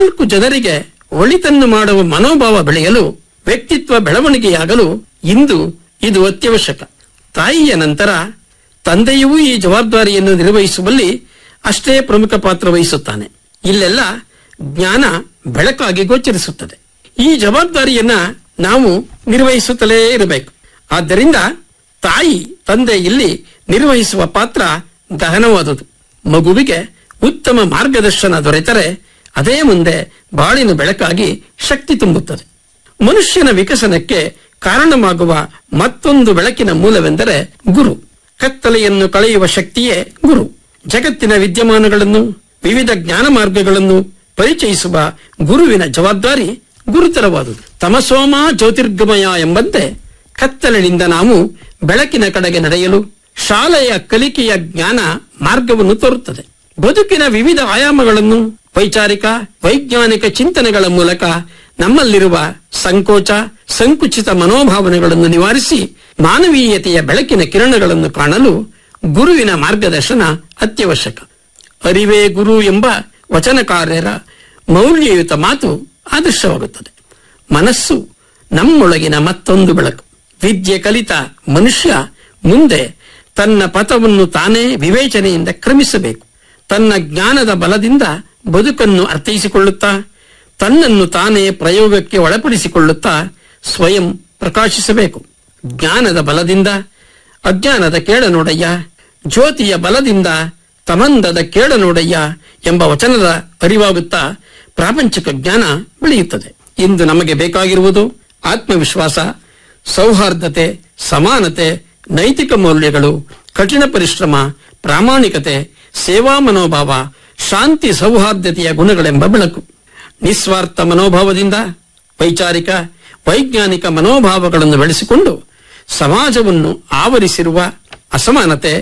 ನಾಲ್ಕು ಜನರಿಗೆ ಒಳಿತನ್ನು ಮಾಡುವ ಮನೋಭಾವ ಬೆಳೆಯಲು ವ್ಯಕ್ತಿತ್ವ ಬೆಳವಣಿಗೆಯಾಗಲು ಇಂದು ಇದು ಅತ್ಯವಶ್ಯಕ ತಾಯಿಯ ನಂತರ ತಂದೆಯೂ ಈ ಜವಾಬ್ದಾರಿಯನ್ನು ನಿರ್ವಹಿಸುವಲ್ಲಿ ಅಷ್ಟೇ ಪ್ರಮುಖ ಪಾತ್ರ ವಹಿಸುತ್ತಾನೆ ಇಲ್ಲೆಲ್ಲ ಜ್ಞಾನ ಬೆಳಕಾಗಿ ಗೋಚರಿಸುತ್ತದೆ ಈ ಜವಾಬ್ದಾರಿಯನ್ನ ನಾವು ನಿರ್ವಹಿಸುತ್ತಲೇ ಇರಬೇಕು ಆದ್ದರಿಂದ ತಾಯಿ ತಂದೆ ಇಲ್ಲಿ ನಿರ್ವಹಿಸುವ ಪಾತ್ರ ಗಹನವಾದುದು ಮಗುವಿಗೆ ಉತ್ತಮ ಮಾರ್ಗದರ್ಶನ ದೊರೆತರೆ ಅದೇ ಮುಂದೆ ಬಾಳಿನ ಬೆಳಕಾಗಿ ಶಕ್ತಿ ತುಂಬುತ್ತದೆ ಮನುಷ್ಯನ ವಿಕಸನಕ್ಕೆ ಕಾರಣವಾಗುವ ಮತ್ತೊಂದು ಬೆಳಕಿನ ಮೂಲವೆಂದರೆ ಗುರು ಕತ್ತಲೆಯನ್ನು ಕಳೆಯುವ ಶಕ್ತಿಯೇ ಗುರು ಜಗತ್ತಿನ ವಿದ್ಯಮಾನಗಳನ್ನು ವಿವಿಧ ಜ್ಞಾನ ಮಾರ್ಗಗಳನ್ನು ಪರಿಚಯಿಸುವ ಗುರುವಿನ ಜವಾಬ್ದಾರಿ ಗುರುತರವಾದುದು ತಮಸೋಮ ಜ್ಯೋತಿರ್ಗಮಯ ಎಂಬಂತೆ ಕತ್ತಲಿನಿಂದ ನಾವು ಬೆಳಕಿನ ಕಡೆಗೆ ನಡೆಯಲು ಶಾಲೆಯ ಕಲಿಕೆಯ ಜ್ಞಾನ ಮಾರ್ಗವನ್ನು ತೋರುತ್ತದೆ ಬದುಕಿನ ವಿವಿಧ ಆಯಾಮಗಳನ್ನು ವೈಚಾರಿಕ ವೈಜ್ಞಾನಿಕ ಚಿಂತನೆಗಳ ಮೂಲಕ ನಮ್ಮಲ್ಲಿರುವ ಸಂಕೋಚ ಸಂಕುಚಿತ ಮನೋಭಾವನೆಗಳನ್ನು ನಿವಾರಿಸಿ ಮಾನವೀಯತೆಯ ಬೆಳಕಿನ ಕಿರಣಗಳನ್ನು ಕಾಣಲು ಗುರುವಿನ ಮಾರ್ಗದರ್ಶನ ಅತ್ಯವಶ್ಯಕ ಅರಿವೇ ಗುರು ಎಂಬ ವಚನಕಾರ್ಯರ ಮೌಲ್ಯಯುತ ಮಾತು ಆದರ್ಶವಾಗುತ್ತದೆ ಮನಸ್ಸು ನಮ್ಮೊಳಗಿನ ಮತ್ತೊಂದು ಬೆಳಕು ವಿದ್ಯೆ ಕಲಿತ ಮನುಷ್ಯ ಮುಂದೆ ತನ್ನ ಪಥವನ್ನು ತಾನೇ ವಿವೇಚನೆಯಿಂದ ಕ್ರಮಿಸಬೇಕು ತನ್ನ ಜ್ಞಾನದ ಬಲದಿಂದ ಬದುಕನ್ನು ಅರ್ಥೈಸಿಕೊಳ್ಳುತ್ತಾ ತನ್ನನ್ನು ತಾನೇ ಪ್ರಯೋಗಕ್ಕೆ ಒಳಪಡಿಸಿಕೊಳ್ಳುತ್ತಾ ಸ್ವಯಂ ಪ್ರಕಾಶಿಸಬೇಕು ಜ್ಞಾನದ ಬಲದಿಂದ ಅಜ್ಞಾನದ ಕೇಳನೊಡೆಯ ಜ್ಯೋತಿಯ ಬಲದಿಂದ ತಮಂದದ ಕೇಳನೊಡೆಯ ಎಂಬ ವಚನದ ಅರಿವಾಗುತ್ತಾ ಪ್ರಾಪಂಚಿಕ ಜ್ಞಾನ ಬೆಳೆಯುತ್ತದೆ ಇಂದು ನಮಗೆ ಬೇಕಾಗಿರುವುದು ಆತ್ಮವಿಶ್ವಾಸ ಸೌಹಾರ್ದತೆ ಸಮಾನತೆ ನೈತಿಕ ಮೌಲ್ಯಗಳು ಕಠಿಣ ಪರಿಶ್ರಮ ಪ್ರಾಮಾಣಿಕತೆ ಸೇವಾ ಮನೋಭಾವ ಶಾಂತಿ ಸೌಹಾರ್ದತೆಯ ಗುಣಗಳೆಂಬ ಬೆಳಕು ನಿಸ್ವಾರ್ಥ ಮನೋಭಾವದಿಂದ ವೈಚಾರಿಕ ವೈಜ್ಞಾನಿಕ ಮನೋಭಾವಗಳನ್ನು ಬೆಳೆಸಿಕೊಂಡು ಸಮಾಜವನ್ನು ಆವರಿಸಿರುವ ಅಸಮಾನತೆ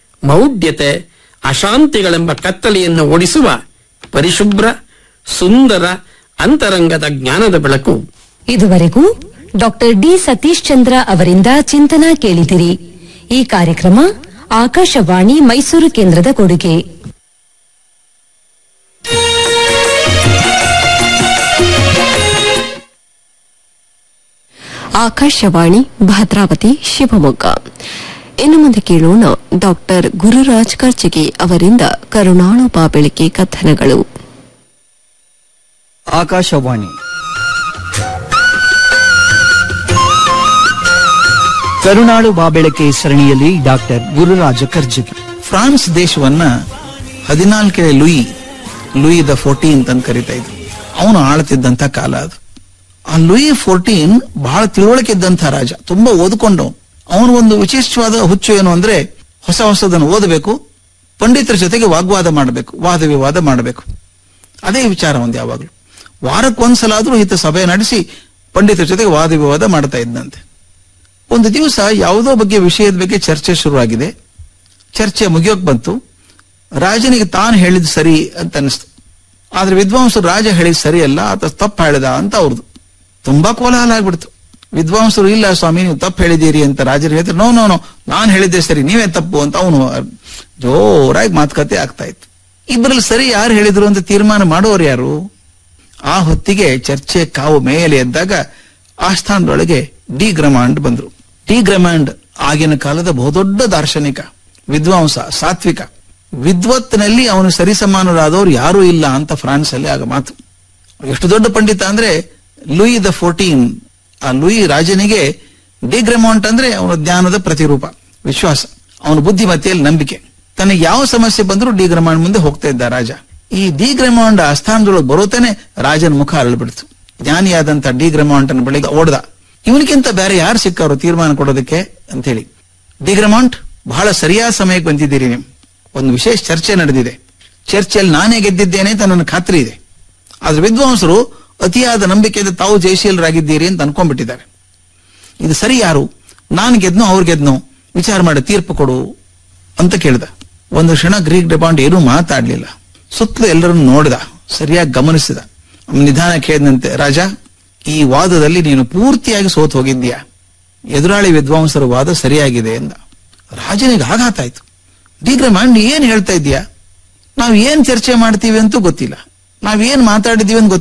ಮೌಢ್ಯತೆ ಅಶಾಂತಿಗಳೆಂಬ ಕತ್ತಲೆಯನ್ನು ಓಡಿಸುವ ಪರಿಶುಭ್ರ ಸುಂದರ ಅಂತರಂಗದ ಜ್ಞಾನದ ಬೆಳಕು ಇದುವರೆಗೂ ಡಾಕ್ಟರ್ ಡಿ ಸತೀಶ್ ಚಂದ್ರ ಅವರಿಂದ ಚಿಂತನ ಕೇಳಿದಿರಿ ಈ ಕಾರ್ಯಕ್ರಮ ಆಕಾಶವಾಣಿ ಮೈಸೂರು ಕೇಂದ್ರದ ಕೊಡುಗೆ ಆಕಾಶವಾಣಿ ಭದ್ರಾವತಿ ಶಿವಮೊಗ್ಗ ಇನ್ನು ಮುಂದೆ ಕೇಳೋಣ ಡಾಕ್ಟರ್ ಗುರುರಾಜ್ ಕರ್ಚಿಗೆ ಅವರಿಂದ ಕರುಣಾಳು ಬಾಬೆಳಿಕೆ ಕಥನಗಳು ಆಕಾಶವಾಣಿ ಕರುಣಾಳು ಬಾಬೆಳಕೆ ಸರಣಿಯಲ್ಲಿ ಡಾಕ್ಟರ್ ಗುರುರಾಜ ಕರ್ಜಗಿ ಫ್ರಾನ್ಸ್ ದೇಶವನ್ನ ಹದಿನಾಲ್ಕನೇ ಲೂಯಿ ಲೂಯಿ ದ ಫೋರ್ಟೀನ್ ಅಂತ ಕರಿತಾ ಇದ್ರು ಅವನು ಆಳ್ತಿದ್ದಂತ ಕಾಲ ಅದು ಆ ಲೂಯಿ ಫೋರ್ಟೀನ್ ಬಹಳ ತಿಳುವಳಿಕೆ ಇದ್ದಂತ ರಾಜ ತುಂಬಾ ಓದ್ಕೊಂಡವನು ಅವನು ಒಂದು ವಿಶೇಷವಾದ ಹುಚ್ಚು ಏನು ಅಂದ್ರೆ ಹೊಸ ಹೊಸದನ್ನು ಓದಬೇಕು ಪಂಡಿತರ ಜೊತೆಗೆ ವಾಗ್ವಾದ ಮಾಡಬೇಕು ವಾದ ವಿವಾದ ಮಾಡಬೇಕು ಅದೇ ವಿಚಾರ ಒಂದು ಯಾವಾಗಲೂ ವಾರಕ್ಕೊಂದ್ಸಲ ಆದ್ರೂ ಈತ ಸಭೆ ನಡೆಸಿ ಪಂಡಿತರ ಜೊತೆಗೆ ವಾದ ವಿವಾದ ಮಾಡ್ತಾ ಇದ್ದಂತೆ ಒಂದು ದಿವಸ ಯಾವುದೋ ಬಗ್ಗೆ ವಿಷಯದ ಬಗ್ಗೆ ಚರ್ಚೆ ಶುರುವಾಗಿದೆ ಚರ್ಚೆ ಮುಗಿಯೋಕ್ ಬಂತು ರಾಜನಿಗೆ ತಾನು ಹೇಳಿದ್ ಸರಿ ಅಂತ ಅನಿಸ್ತು ಆದ್ರೆ ವಿದ್ವಾಂಸರು ರಾಜ ಹೇಳಿದ್ ಸರಿ ಅಲ್ಲ ಆತ ತಪ್ಪು ಹೇಳಿದ ಅಂತ ಅವ್ರದ್ದು ತುಂಬಾ ಕೋಲಾಹಲ ಆಗ್ಬಿಡ್ತು ವಿದ್ವಾಂಸರು ಇಲ್ಲ ಸ್ವಾಮಿ ನೀವು ತಪ್ಪು ಹೇಳಿದ್ದೀರಿ ಅಂತ ರಾಜರು ಹೇಳ್ತಾರೆ ನೋ ನೋ ನೋ ನಾನು ಹೇಳಿದ್ದೆ ಸರಿ ನೀವೇ ತಪ್ಪು ಅಂತ ಅವನು ಜೋರಾಗಿ ಮಾತುಕತೆ ಆಗ್ತಾ ಇತ್ತು ಇಬ್ಬರಲ್ಲಿ ಸರಿ ಯಾರು ಹೇಳಿದ್ರು ಅಂತ ತೀರ್ಮಾನ ಮಾಡೋರು ಯಾರು ಆ ಹೊತ್ತಿಗೆ ಚರ್ಚೆ ಕಾವು ಮೇಲೆ ಎದ್ದಾಗ ಆಸ್ಥಾನದೊಳಗೆ ಡಿ ಗ್ರಮಾಂಡ್ ಬಂದ್ರು ಡಿ ಗ್ರಮಾಂಡ್ ಆಗಿನ ಕಾಲದ ಬಹುದೊಡ್ಡ ದಾರ್ಶನಿಕ ವಿದ್ವಾಂಸ ಸಾತ್ವಿಕ ವಿದ್ವತ್ನಲ್ಲಿ ಅವನು ಸರಿಸಮಾನರಾದವರು ಯಾರೂ ಇಲ್ಲ ಅಂತ ಫ್ರಾನ್ಸ್ ಅಲ್ಲಿ ಆಗ ಮಾತು ಎಷ್ಟು ದೊಡ್ಡ ಪಂಡಿತ ಅಂದ್ರೆ ಲೂಯಿ ದ ಫೋರ್ಟೀನ್ ಆ ಲೂಯಿ ರಾಜನಿಗೆ ಡಿ ಗ್ರೆಮಾಂಟ್ ಅಂದ್ರೆ ಅವನ ಜ್ಞಾನದ ಪ್ರತಿರೂಪ ವಿಶ್ವಾಸ ಅವನ ಬುದ್ಧಿಮತ್ತೆಯಲ್ಲಿ ನಂಬಿಕೆ ತನಗೆ ಯಾವ ಸಮಸ್ಯೆ ಬಂದರೂ ಡಿ ಗ್ರೆಮಾಂಡ್ ಮುಂದೆ ಹೋಗ್ತಾ ಇದ್ದ ರಾಜ ಈ ಡಿ ಗ್ರೆಮಾಂಡ್ ಆಸ್ಥಾನದೊಳಗೆ ಬರೋತೇನೆ ರಾಜನ ಮುಖ ಅರಳ್ಬಿಡ್ತು ಜ್ಞಾನಿಯಾದಂತ ಡಿ ಗ್ರೆಮಾಂಟ್ ಅನ್ನ ಬಳಿಗೆ ಓಡ್ದ ಇವನಿಗಿಂತ ಬೇರೆ ಯಾರು ಸಿಕ್ಕವರು ತೀರ್ಮಾನ ಕೊಡೋದಕ್ಕೆ ಅಂತ ಹೇಳಿ ಡಿ ಗ್ರೆಮಾಂಟ್ ಬಹಳ ಸರಿಯಾದ ಸಮಯಕ್ಕೆ ಬಂದಿದ್ದೀರಿ ನೀವು ಒಂದು ವಿಶೇಷ ಚರ್ಚೆ ನಡೆದಿದೆ ಚರ್ಚೆಯಲ್ಲಿ ನಾನೇ ಗೆದ್ದಿದ್ದೇನೆ ಅಂತ ನನ್ನ ಖಾತ್ರಿ ಇದೆ ಆದ್ರೆ ವಿದ್ವಾಂಸರು ಅತಿಯಾದ ನಂಬಿಕೆಯಿಂದ ತಾವು ಜಯಶೀಲರಾಗಿದ್ದೀರಿ ಅಂತ ಅನ್ಕೊಂಡ್ಬಿಟ್ಟಿದ್ದಾರೆ ಇದು ಸರಿ ಯಾರು ನಾನು ಗೆದ್ನೋ ಅವ್ರು ಗೆದ್ನೋ ವಿಚಾರ ಮಾಡಿ ತೀರ್ಪು ಕೊಡು ಅಂತ ಕೇಳ್ದ ಒಂದು ಕ್ಷಣ ಗ್ರೀಕ್ ಡೆಬಾಂಡ್ ಏನೂ ಮಾತಾಡ್ಲಿಲ್ಲ ಸುತ್ತಲೂ ಎಲ್ಲರನ್ನು ನೋಡಿದ ಸರಿಯಾಗಿ ಗಮನಿಸಿದ ನಿಧಾನ ಕೇಳಿದಂತೆ ರಾಜ ಈ ವಾದದಲ್ಲಿ ನೀನು ಪೂರ್ತಿಯಾಗಿ ಸೋತು ಹೋಗಿದ್ದೀಯಾ ಎದುರಾಳಿ ವಿದ್ವಾಂಸರ ವಾದ ಸರಿಯಾಗಿದೆ ಎಂದ ರಾಜನಿಗೆ ಆಘಾತ ಆಯ್ತು ಡಿಗ್ರಮಾಂಡ್ ಏನ್ ಹೇಳ್ತಾ ಇದ್ದೀಯಾ ನಾವು ಏನ್ ಚರ್ಚೆ ಮಾಡ್ತೀವಿ ಅಂತೂ ಗೊತ್ತಿಲ್ಲ ನಾವೇನ್ ಮಾತಾಡಿದೀವಿ ಅಂತ